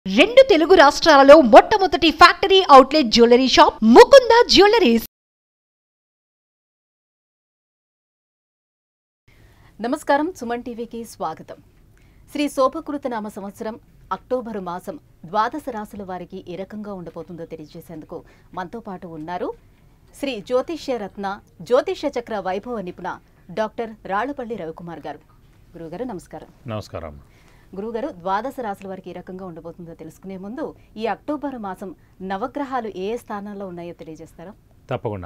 రెండు తెలుగు రాష్ట్రాలలో మొట్టమొదటి factory outlet jewellery shop Mukunda jewelleries నమస్కారం సుమన్ టీవీకి స్వాగతం శ్రీ శోభకృత నామ సంవత్సరం అక్టోబరు మాసం ద్వాదశ రాశుల వారికి ఏ రకంగా ఉండబోతుందో తెలియజేసేందుకు మనతో పాటు ఉన్నారు శ్రీ జ్యోతిష్య రత్న జ్యోతిష్య చక్ర వైభవ నిపుణ డాక్టర్ రాళ్లపల్లి రవికుమార్ గారు గురుగారు నమస్కారం నమస్కారం గురుగారు ద్వాదశ రాశుల వారికి ఏ రకంగా ఉండబోతుందో తెలుసుకునే ముందు ఈ అక్టోబర్ మాసం నవగ్రహాలు ఏ ఏ స్థానాల్లో ఉన్నాయో తెలియజేస్తారా తప్పకుండా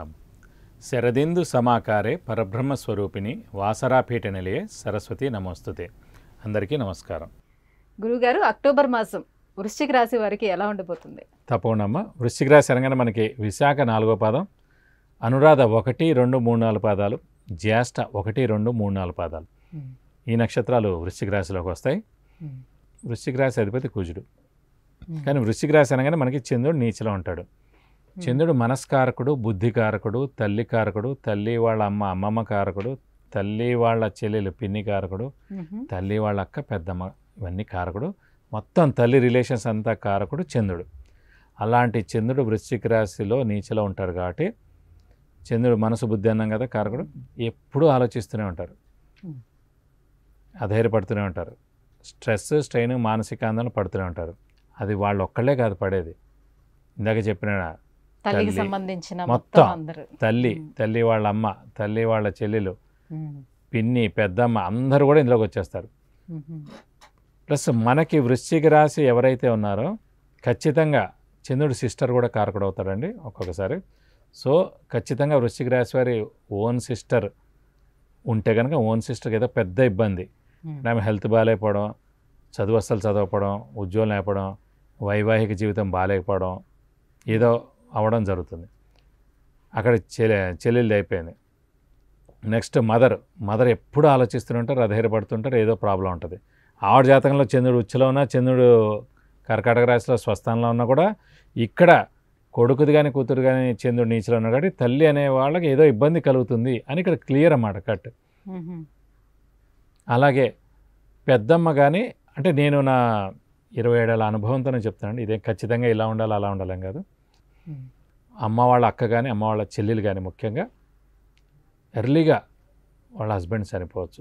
శరదిందు సమాకారే పరబ్రహ్మ స్వరూపిణి వాసరాపీఠ నిలయే సరస్వతి నమోస్తుతే అందరికీ నమస్కారం గురుగారు అక్టోబర్ మాసం వృశ్చిక రాశి వారికి ఎలా ఉండబోతుంది తప్పకుండా అమ్మ వృశ్చిక రాశి అనగానే మనకి విశాఖ నాలుగో పాదం అనురాధ ఒకటి రెండు మూడు నాలుగు పాదాలు జ్యేష్ఠ ఒకటి రెండు మూడు నాలుగు పాదాలు ఈ నక్షత్రాలు వృశ్చిక రాశిలోకి వస్తాయి వృశ్చిక రాశి అధిపతి కుజుడు కానీ వృశ్చిక రాశి అనగానే మనకి చంద్రుడు నీచలో ఉంటాడు చంద్రుడు మనస్కారకుడు బుద్ధికారకుడు తల్లి కారకుడు తల్లి వాళ్ళ అమ్మ అమ్మమ్మ కారకుడు తల్లి వాళ్ళ చెల్లెలు పిన్ని కారకుడు తల్లి వాళ్ళ అక్క పెద్దమ్మ ఇవన్నీ కారకుడు మొత్తం తల్లి రిలేషన్స్ అంతా కారకుడు చంద్రుడు అలాంటి చంద్రుడు వృశ్చిక రాశిలో నీచలో ఉంటారు కాబట్టి చంద్రుడు మనసు బుద్ధి అన్నాం కదా కారకుడు ఎప్పుడూ ఆలోచిస్తూనే ఉంటారు Hmm. అధైర్యపడుతూనే ఉంటారు స్ట్రెస్ స్ట్రెయిన్ మానసిక ఆందోళన పడుతూనే ఉంటారు అది వాళ్ళు ఒక్కళ్ళే కాదు పడేది ఇందాక చెప్పిన తల్లికి తల్లి, సంబంధించిన మొత్తం. మొత్తం అందరూ తల్లి Hmm. తల్లి వాళ్ళ అమ్మ తల్లి వాళ్ళ చెల్లెలు ఉమ్. పిన్ని పెద్దమ్మ అందరూ కూడా ఇందులోకి వచ్చేస్తారు ఉమ్. ప్లస్ మనకి వృశ్చిక రాశి ఎవరైతే ఉన్నారో ఖచ్చితంగా చంద్రుడు సిస్టర్ కూడా కారకుడు అవుతాడండి ఒక్కొక్కసారి సో ఖచ్చితంగా వృశ్చిక రాశి వారి ఓన్ సిస్టర్ ఉంటే కనుక ఓన్ సిస్టర్కి ఏదో పెద్ద ఇబ్బంది ఉమ్. ఆమె హెల్త్ బాగాలేకపోవడం చదువు అస్సలు చదవకపోవడం ఉద్యోగం లేకపోవడం వైవాహిక జీవితం బాగాలేకపోవడం ఏదో అవడం జరుగుతుంది అక్కడ చెల్లె చెల్లెళ్ళు అయిపోయింది నెక్స్ట్ మదర్ మదర్ ఎప్పుడు ఆలోచిస్తూనే ఉంటారు అధైర్యపడుతుంటారు ఏదో ప్రాబ్లం ఉంటుంది ఆవిడ జాతకంలో చంద్రుడు ఉచ్చులో ఉన్నా చంద్రుడు కర్కాటక రాశిలో స్వస్థానంలో ఉన్నా కూడా ఇక్కడ కొడుకుది కానీ కూతురు కానీ చంద్రుడు నీచలో ఉన్నా కాబట్టి తల్లి అనే వాళ్ళకి ఏదో ఇబ్బంది కలుగుతుంది అని ఇక్కడ క్లియర్ అన్నమాట కట్ ఉమ్. అలాగే పెద్దమ్మ కానీ అంటే నేను నా ఇరవై ఏడేళ్ళ అనుభవంతోనే చెప్తానండి ఇదే ఖచ్చితంగా ఇలా ఉండాలి అలా ఉండాలని కాదు ఉమ్. అమ్మ వాళ్ళ అక్క కానీ అమ్మ వాళ్ళ చెల్లెలు కానీ ముఖ్యంగా ఎర్లీగా వాళ్ళ హస్బెండ్ చనిపోవచ్చు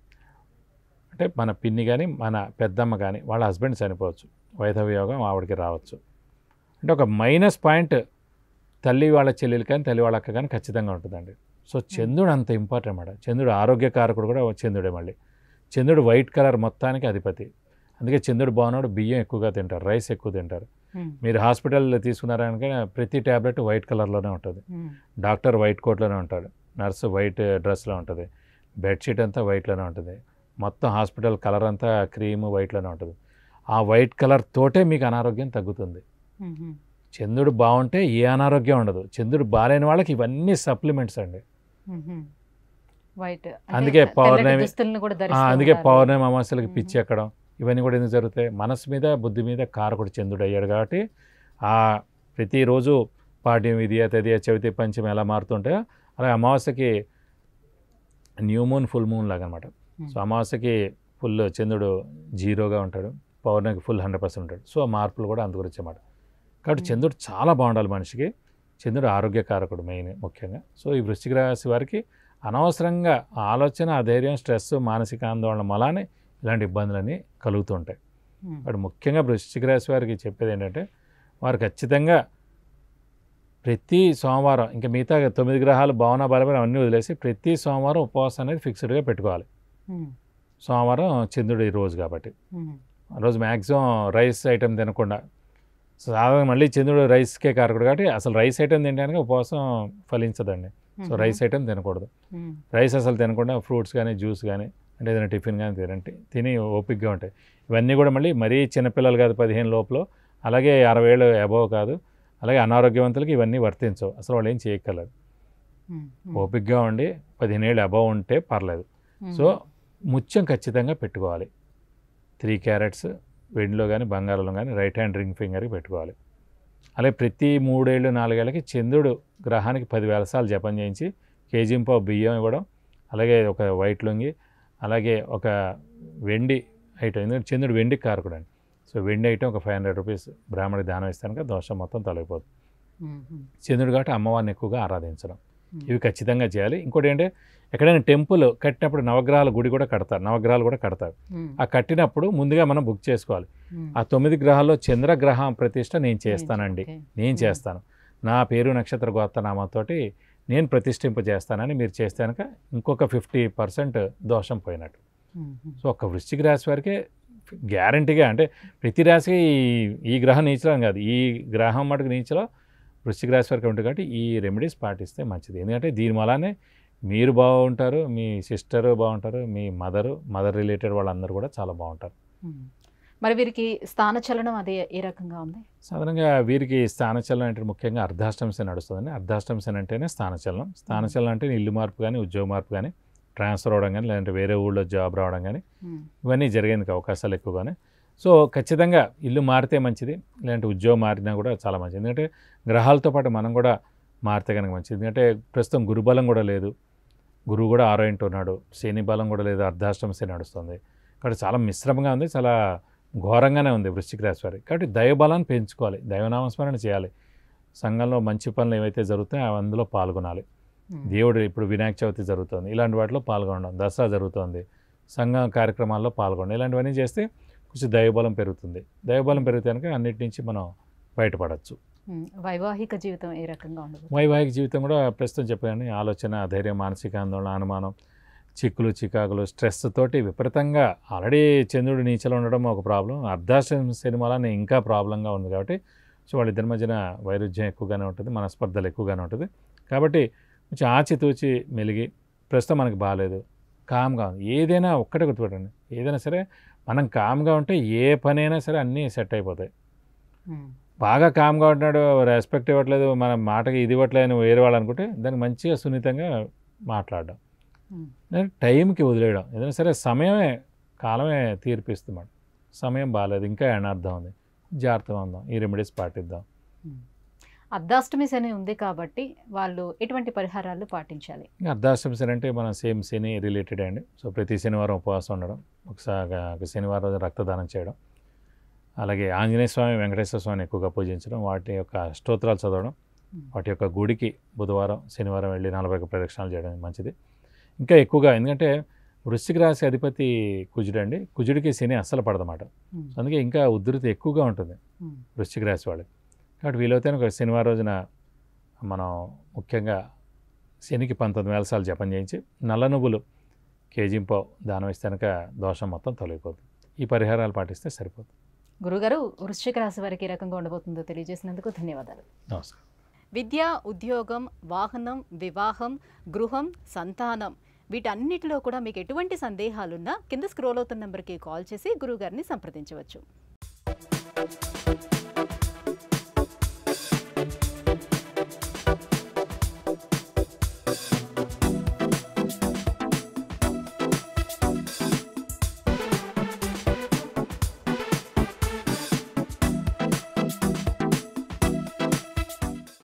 అంటే మన పిన్ని కానీ మన పెద్దమ్మ కానీ వాళ్ళ హస్బెండ్ చనిపోవచ్చు వైధవ్య యోగం ఆవిడకి రావచ్చు అంటే ఒక మైనస్ పాయింట్ తల్లి వాళ్ళ చెల్లెలు కానీ తల్లి వాళ్ళ అక్క కానీ ఖచ్చితంగా ఉంటుందండి సో చంద్రుడు అంత ఇంపార్టెంట్ అన్నమాట చంద్రుడు ఆరోగ్యకారకుడు కూడా చంద్రుడే మళ్ళీ చంద్రుడు వైట్ కలర్ మొత్తానికి అధిపతి అందుకే చంద్రుడు బాగున్నాడు బియ్యం ఎక్కువగా తింటారు రైస్ ఎక్కువ తింటారు ఉమ్. మీరు హాస్పిటల్ తీసుకున్నారనుక ప్రతి ట్యాబ్లెట్ వైట్ కలర్లోనే ఉంటుంది ఉమ్. డాక్టర్ వైట్ కోట్లోనే ఉంటాడు నర్సు వైట్ డ్రెస్లో ఉంటుంది బెడ్షీట్ అంతా వైట్లోనే ఉంటుంది మొత్తం హాస్పిటల్ కలర్ అంతా క్రీమ్ వైట్లోనే ఉంటుంది ఆ వైట్ కలర్ తోటే మీకు అనారోగ్యం తగ్గుతుంది ఉమ్. చంద్రుడు బాగుంటే ఏ అనారోగ్యం ఉండదు చంద్రుడు బాగాలేని వాళ్ళకి ఇవన్నీ సప్లిమెంట్స్ అండి ఉమ్. వైట్ అందుకే తెల్లటి పౌర్ణమి- దుస్తులను కూడా ఆ, ధరిస్తూ అందుకే ఉంటారు. పౌర్ణమి అమావాస్యలకి మ్మ్. పిచ్చి ఎక్కడం ఇవన్నీ కూడా ఎందుకు జరుగుతాయి మనసు మీద బుద్ధి మీద కారకుడు చంద్రుడు అయ్యాడు కాబట్టి ఆ ప్రతిరోజు పాడ్యం విధియ తదియ చవితి పంచమి ఎలా మారుతుంటాయో అలాగే అమావాస్యకి న్యూ మూన్ ఫుల్ మూన్ లాగా అనమాట మ్మ్. సో అమావాస్యకి ఫుల్ చంద్రుడు జీరోగా ఉంటాడు పౌర్ణమికి ఫుల్ హండ్రెడ్ పర్సెంట్ ఉంటాడు సో ఆ మార్పులు కూడా అందు గురించి అన్నమాట కాబట్టి మ్మ్. చంద్రుడు చాలా బాగుండాలి మనిషికి చంద్రుడు ఆరోగ్యకారకుడు మెయిన్ ముఖ్యంగా సో ఈ వృశ్చిక రాశి వారికి అనవసరంగా ఆలోచన అధైర్యం స్ట్రెస్ మానసిక ఆందోళన మలానే ఇలాంటి ఇబ్బందులన్నీ కలుగుతూ ఉంటాయి ఉమ్. కాబట్టి ముఖ్యంగా వృశ్చిక రాశి వారికి చెప్పేది ఏంటంటే వారు ఖచ్చితంగా ప్రతి సోమవారం ఇంకా మిగతా తొమ్మిది గ్రహాలు భావన బలమైన అన్నీ వదిలేసి ప్రతి సోమవారం ఉపవాసం అనేది ఫిక్స్డ్గా పెట్టుకోవాలి ఉమ్. సోమవారం చంద్రుడు ఈ రోజు కాబట్టి ఉమ్. ఆ రోజు మ్యాక్సిమం రైస్ ఐటెం తినకుండా సాధారణ మళ్ళీ చంద్రుడు రైస్కే కారకుడు కాబట్టి అసలు రైస్ ఐటెం తినడానికి ఉపవాసం ఫలించదండి సో ఉమ్. రైస్ ఐటెం తినకూడదు ఉమ్. రైస్ అసలు తినకుండా ఫ్రూట్స్ కానీ జ్యూస్ కానీ అంటే ఏదైనా టిఫిన్ కానీ తినండి తిని ఓపిక్గా ఉంటాయి ఇవన్నీ కూడా మళ్ళీ మరీ చిన్నపిల్లలు కాదు పదిహేను లోపల అలాగే అరవై ఏళ్ళు అబోవ్ కాదు అలాగే అనారోగ్యవంతులకి ఇవన్నీ వర్తించవు అసలు వాళ్ళు ఏం చేయగలరు ఉమ్. ఉమ్. ఓపిక్గా ఉండి పదిహేను ఏళ్ళు అబోవ్ ఉంటే పర్లేదు ఉమ్. సో ముత్యం ఖచ్చితంగా పెట్టుకోవాలి త్రీ క్యారెట్స్ వెండిలో కానీ బంగారంలో కానీ రైట్ హ్యాండ్ రింగ్ ఫింగర్కి పెట్టుకోవాలి అలాగే ప్రతి మూడేళ్ళు నాలుగేళ్ళకి చంద్రుడు గ్రహానికి పదివేల సార్లు జపం చేయించి కేజీంపో బియ్యం ఇవ్వడం అలాగే ఒక వైట్ లొంగి అలాగే ఒక వెండి ఐటమ్ ఎందుకంటే చంద్రుడు వెండి కారకుడు అండి సో వెండి ఐటమ్ ఒక ఫైవ్ హండ్రెడ్ రూపీస్ బ్రాహ్మణికి దానం ఇస్తే కనుక దోషం మొత్తం తొలగిపోతుంది ఉమ్, ఉమ్, చంద్రుడు కాబట్టి అమ్మవారిని ఎక్కువగా ఆరాధించడం ఉమ్. ఇవి ఖచ్చితంగా చేయాలి ఇంకోటి ఏంటంటే ఎక్కడైనా టెంపుల్ కట్టినప్పుడు నవగ్రహాల గుడి కూడా కడతారు నవగ్రహాలు కూడా కడతారు ఉమ్, ఆ కట్టినప్పుడు ముందుగా మనం బుక్ చేసుకోవాలి ఉమ్. ఆ తొమ్మిది గ్రహాల్లో చంద్రగ్రహం ప్రతిష్ట నేను చేస్తానండి ఓకే. నేను ఉమ్. చేస్తాను నా పేరు నక్షత్ర గోత్రనామాతోటి నేను ప్రతిష్ఠింపజేస్తానని మీరు చేస్తే కనుక ఇంకొక ఫిఫ్టీ పర్సెంట్ దోషం పోయినట్టు ఉమ్, ఉమ్. సో ఒక్క వృశ్చిక రాశి వారికే గ్యారంటీగా అంటే ప్రతి రాశికి ఈ- ఈ గ్రహం నీచలం కాదు ఈ గ్రహం మటుకు నీచలో వృశ్చిక రాశి వారికి ఉంటుంది కాబట్టి ఈ రెమెడీస్ పాటిస్తే మంచిది ఎందుకంటే దీని వల్లనే మీరు బాగుంటారు మీ సిస్టరు బాగుంటారు మీ మదరు మదర్ రిలేటెడ్ వాళ్ళందరూ కూడా చాలా బాగుంటారు ఉమ్. మరి వీరికి స్థానచలనం అదే ఏ రకంగా ఉంది సాధారణంగా వీరికి స్థానచలనం అంటే ముఖ్యంగా అర్ధాష్టమ శని నడుస్తుందండి అర్ధాష్టమ శని అంటేనే స్థానచలనం స్థానచలనం అంటే ఇల్లు మార్పు కానీ ఉద్యోగ మార్పు కానీ ట్రాన్స్ఫర్ అవడం కానీ లేదంటే వేరే ఊళ్ళో జాబ్ రావడం కానీ ఉమ్, ఇవన్నీ జరిగేందుకు అవకాశాలు ఎక్కువగానే సో ఖచ్చితంగా ఇల్లు మారితే మంచిది లేదంటే ఉద్యోగం మారినా కూడా చాలా మంచిది ఎందుకంటే గ్రహాలతో పాటు మనం కూడా మారితే కనుక మంచిది ఎందుకంటే ప్రస్తుతం గురుబలం కూడా లేదు గురువు కూడా ఆరో ఇంటూ ఉన్నాడు శని బలం కూడా లేదు అర్ధాష్టమ శని నడుస్తుంది కాబట్టి చాలా మిశ్రమంగా ఉంది చాలా ఘోరంగానే ఉంది వృశ్చిక రాశి వారికి కాబట్టి దైవబలాన్ని పెంచుకోవాలి దైవనామస్మరణ చేయాలి సంఘంలో మంచి పనులు ఏవైతే జరుగుతాయో అవి అందులో పాల్గొనాలి ఉమ్. దేవుడు ఇప్పుడు వినాయక చవితి జరుగుతుంది ఇలాంటి వాటిలో పాల్గొనడం దసరా జరుగుతుంది సంఘ కార్యక్రమాల్లో పాల్గొనడం ఇలాంటివన్నీ చేస్తే కొంచెం దైవబలం పెరుగుతుంది దైవబలం పెరిగితే కనుక అన్నిటి నుంచి మనం బయటపడవచ్చు ఉమ్, వైవాహిక జీవితం ఏ రకంగా ఉండదు వైవాహిక జీవితం కూడా ప్రస్తుతం చెప్పాను ఆలోచన ధైర్యం మానసిక ఆందోళన అనుమానం చిక్కులు చికాకులు స్ట్రెస్ తోటి విపరీతంగా ఆల్రెడీ చంద్రుడు నీచలో ఉండడం ఒక ప్రాబ్లం అర్ధాశ్రమ సినిమాలని ఇంకా ప్రాబ్లంగా ఉంది కాబట్టి సో వాళ్ళిద్దరి మధ్యన వైరుధ్యం ఎక్కువగానే ఉంటుంది మనస్పర్ధలు ఎక్కువగానే ఉంటుంది కాబట్టి కొంచెం ఆచితూచి మెలిగి ప్రస్తుతం మనకి బాగాలేదు కామ్గా ఉంది ఏదైనా ఒక్కటే గుర్తుపెట్టండి ఏదైనా సరే మనం కామ్గా ఉంటే ఏ పనైనా సరే అన్నీ సెట్ అయిపోతాయి ఉమ్, బాగా కామ్గా ఉంటున్నాడు రెస్పెక్ట్ ఇవ్వట్లేదు మన మాటకి ఇది ఇవ్వట్లేదు అని వేరే వాళ్ళు అనుకుంటే దానికి మంచిగా సున్నితంగా మాట్లాడడం ఉమ్, దానికి టైంకి వదిలేయడం ఏదైనా సరే సమయమే కాలమే తీర్పిస్తున్నాడు సమయం బాగాలేదు ఇంకా అనార్థం ఉంది జాగ్రత్తగా ఉందాం ఈ రెమెడీస్ పాటిద్దాం ఉమ్. అర్ధాష్టమి శని ఉంది కాబట్టి వాళ్ళు ఎటువంటి పరిహారాలు పాటించాలి ఇంకా అర్ధాష్టమి శని అంటే మనం సేమ్ శని రిలేటెడ్ అండి సో ప్రతి శనివారం ఉపవాసం ఉండడం ఒకసారి ఒక శనివారం రోజు రక్తదానం చేయడం అలాగే ఆంజనేయ స్వామి వెంకటేశ్వర స్వామిని ఎక్కువగా పూజించడం వాటి యొక్క స్తోత్రాలు చదవడం వాటి యొక్క గుడికి బుధవారం శనివారం వెళ్ళి నలభై ఒక్క ప్రదక్షిణాలు చేయడం మంచిది ఇంకా ఎక్కువగా ఎందుకంటే వృశ్చిక రాశి అధిపతి కుజుడు అండి కుజుడికి శని అస్సలు పడదన్నమాట ఉమ్, సో అందుకే ఇంకా ఉధృతి ఎక్కువగా ఉంటుంది ఉమ్, వృశ్చిక రాశి వాళ్ళకి కాబట్టి వీలైతే ఒక శనివారం రోజున మనం ముఖ్యంగా శనికి పంతొమ్మిది వేల సార్లు జపం చేయించి నల్ల నువ్వులు కేజీంపో దానం ఇస్తే కనుక దోషం మొత్తం తొలగిపోతుంది ఈ పరిహారాలు పాటిస్తే సరిపోతుంది గురుగారు వృశ్చిక రాశి వారికి ఏ రకంగా ఉండబోతుందో తెలియజేసినందుకు ధన్యవాదాలు నమస్కారం విద్య ఉద్యోగం వాహనం వివాహం గృహం సంతానం వీటన్నిటిలో కూడా మీకు ఎటువంటి సందేహాలున్నా కింద స్క్రోల్ అవుతున్న నెంబర్కి కాల్ చేసి గురువుగారిని సంప్రదించవచ్చు